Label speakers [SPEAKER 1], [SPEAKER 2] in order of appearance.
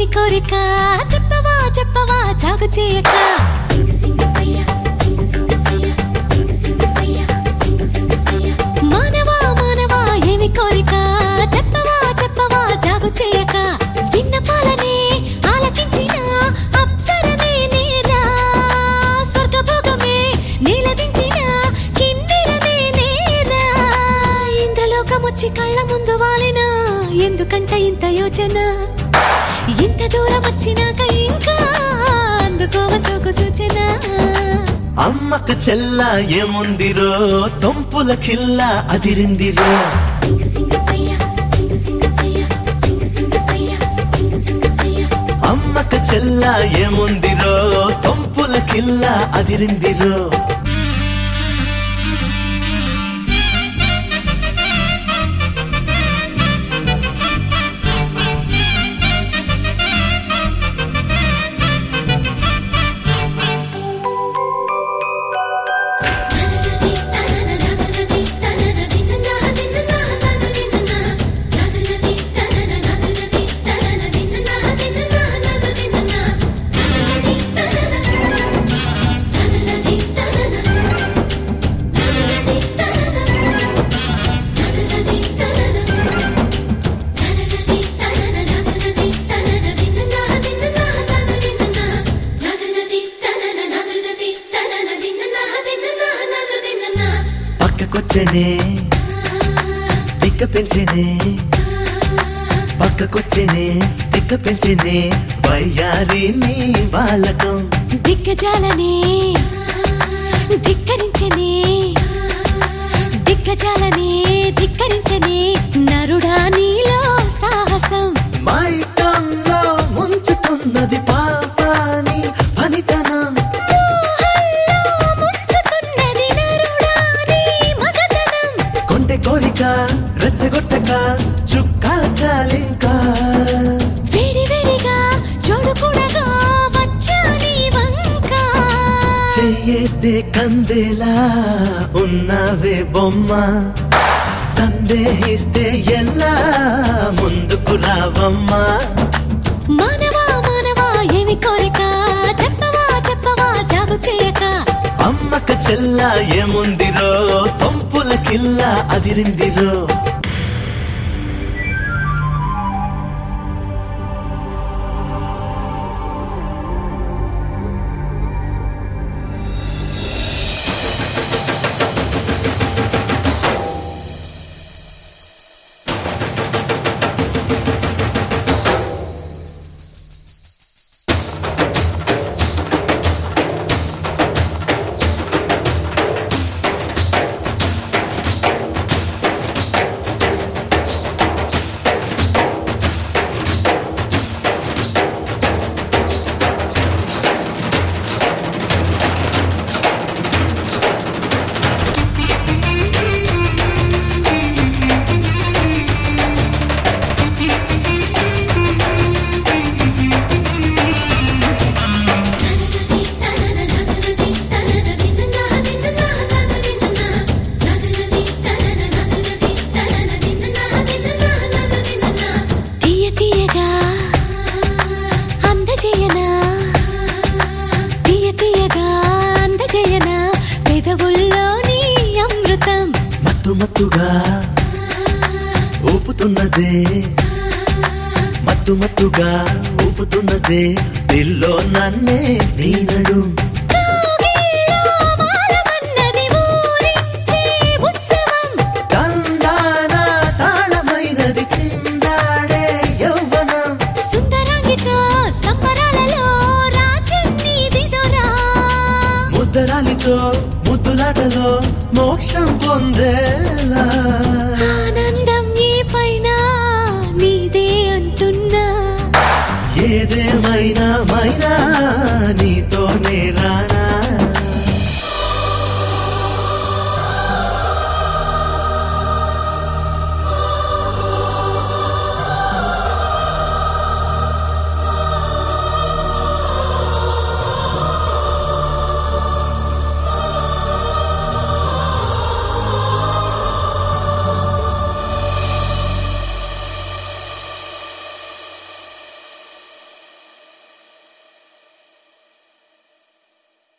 [SPEAKER 1] ఏమి కోరిక చెప్పవా చెప్పవా చాగు చేయక మానవా మానవా ఏమి కోరిక చెప్పవా చెప్పవా జాగు చేయక విన్నపాలనే ఆలకించిన అప్సరనే నేరా స్వర్గభోగమే నీలదించిన కిన్నెరనే నేరా ఇంద్రలోకమొచ్చి కళ్ళ ముందు వాలిన ఎందుకంట ఇంత యోచన ఇంత దూరం వచ్చినాక ఇంకా అందుకోవ సోకు సూచన
[SPEAKER 2] అమ్మక చెల్ల ఏముందిరో సొంపుల కిల్ల అదిరిందిరో అమ్మక చెల్ల ఏముందిరో సొంపుల కిల్ల అదిరిందిరో పక్కకొచ్చనే తిక్క పెంచనే పక్కకొచ్చనే తిక్క పెంచనే వయ్యారి నీ బాలకం
[SPEAKER 1] దిగ్గజాలనే ధిక్కరించనే దిగ్గజాలనే ధిక్కరించనే నరుడా నీలో సాహసం
[SPEAKER 2] మైకంలో ముంచుతున్నది పాపాని పనితనం
[SPEAKER 1] మోహంలో ముంచుతున్నది నరుడా నీ మగతనం
[SPEAKER 2] కొంటె కోరిక రెచ్చగొట్టక చుక్కా చాలింకా
[SPEAKER 1] వేడి వేడిగా చూడకూడగా వచ్చా నీ వంక
[SPEAKER 2] చెయ్యేస్తే కందేలా ఉన్నవే బొమ్మ సందేహిస్తే ఎలా ముందుకు రావమ్మా
[SPEAKER 1] మానవా మానవా ఏమి కోరిక చెప్పవా చెప్పవా జాగు చేయక
[SPEAKER 2] అమ్మక చెల్ల ఏముందిరో సొంపుల కిల్ల అదిరిందిరో
[SPEAKER 1] తీయ తీయగా అందజేయనా తీయ తీయగా అందజేయనా పెదవుల్లోని అమృతం
[SPEAKER 2] మత్తు మత్తుగా ఊపుతున్నదే మత్తు మత్తుగా ఊపుతున్నదే దిల్లో నన్నే నీనడు
[SPEAKER 1] కోగిల్లో వారమన్నది ఊరించే ఉత్సవం
[SPEAKER 2] తందాన తాళమైనది చిందాడే యౌవనం
[SPEAKER 1] సుందరాంగితో సంబరాలలో రాజ్యం నీదిదోరా
[SPEAKER 2] ముద్దరాలితో ముద్దులాటలో మోక్షం పొందే